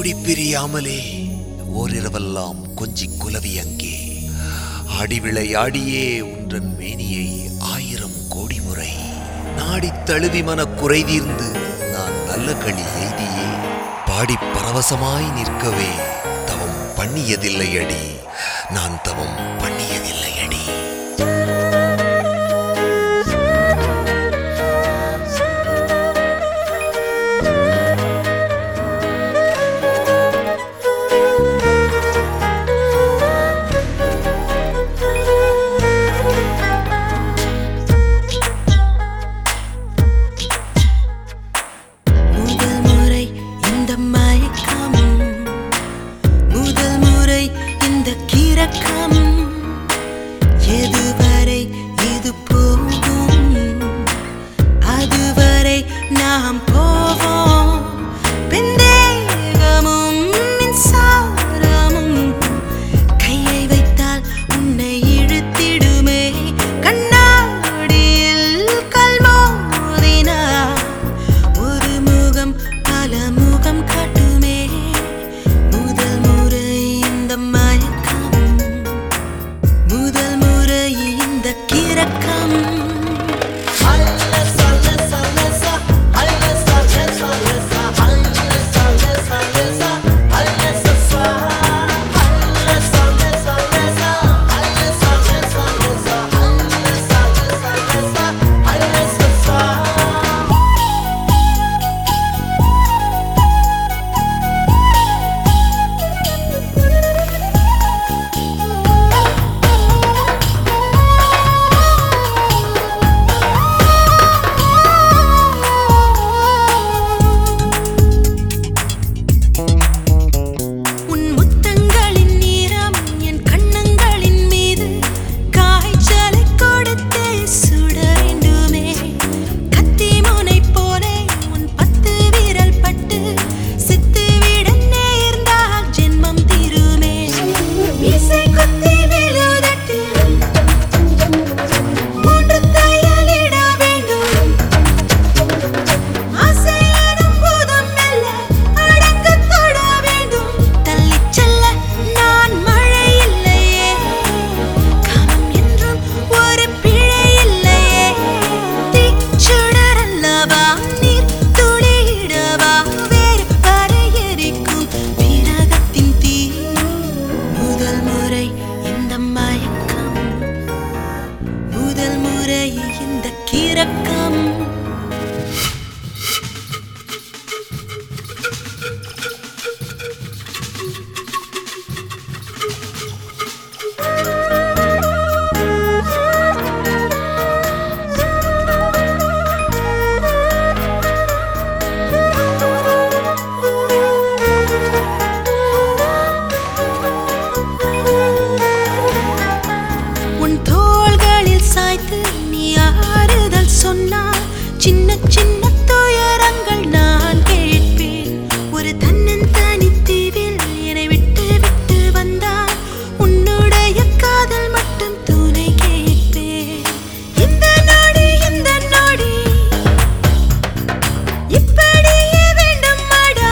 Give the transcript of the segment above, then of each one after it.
ஓடி பிரியாமலே ஓரிரவெல்லாம் கொஞ்சி குலவி அங்கே ஆடி விளையாடியே உன்றன் மேனியை ஆயிரம் கோடி முறை நாடித் தழுவி மனக் குறை தீர்ந்து நான் நல்ல களி எய்தியே பாடி பரவசமாய் நிற்கவே தவம் பண்ணியதில்லை அடி நான் தவம் பண்ணியதில்லை அடி முதல் முறை இந்த மயக்கம் முதல் முறை இந்த கிறக்கம் எதுவரை இது போகும் அதுவரை நாம் போவோம் பெந்தேகமும் மின்சாரமும் கையை வைத்தால் உன்னை இழுத்திடுமே கண்ணாடியில் கல்மோதினார் ஒரு முகம் பல முகம் காட்டுமே முதல் முறை இந்த மயக்கம் முதல் முறை இந்த கிறக்கம் உன் முத்தங்களின் நீரம் என் கண்ணங்களின் மீது காய்ச்சலை கொடுத்தே சுட வேண்டுமே கத்தி முனை போலே உன் பத்து விரல் பட்டு சித்துவிட நேர்ந்தால் ஜென்மம் தீருமே மீசை குத்தி விழுதட்டு மூன்று தையலிட வேண்டும் ஆசையெனும் பூதம் மெல்ல அடங்கத் தொட வேண்டும். தள்ளிச் செல்ல நான் மழை இல்லையே. காமம் என்றும் ஒரு பிழை இல்லையே. தீச்சுடர் அல்லவா, நீர் துளியிடவா, வேறு வரையறைக்கும் விரகத்தின் தீ. முதல் முறை இந்த மயக்கம் முதல் முறை இந்த கிறக்கம் உன் தோள்களில் சாய்த்து நீ ஆறுதல் சொன்னால் சின்ன சின்ன துயரங்கள் நான் கேட்பேன் ஒரு தன்னன் தனித்தீவில் என்னை விட்டு விட்டு வந்தால் உன்னுடைய காதல் மட்டும் துணை கேட்பேன் இந்த நொடி இந்த நொடி இப்படியே வேண்டும் மாடா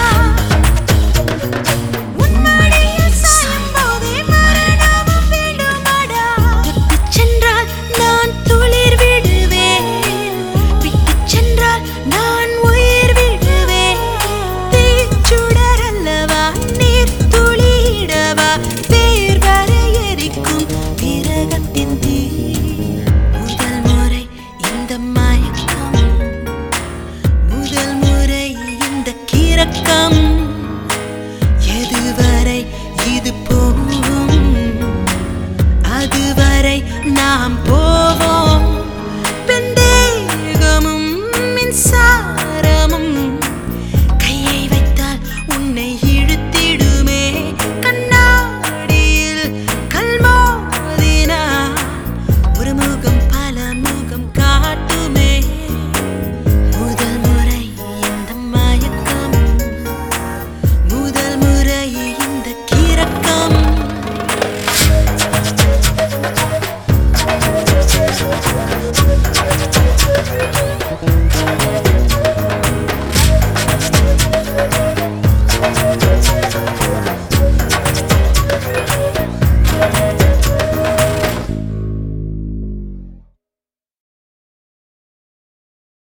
உன்மடியில் சாயும் போதே மரணமும் வேண்டுமாடா விட்டுச் சென்றால் நான் துளிர் விடுவேன் விட்டுச் சென்றால் நான் உயிர் விடுவேன் தீச்சுடர் அல்லவா நீர் துளியிடவா வேர் வரையறிக்கும் விரகத்தின் தீ முதல் முறை இந்த மயக்கம் முதல் முறை இந்த கிறக்கம்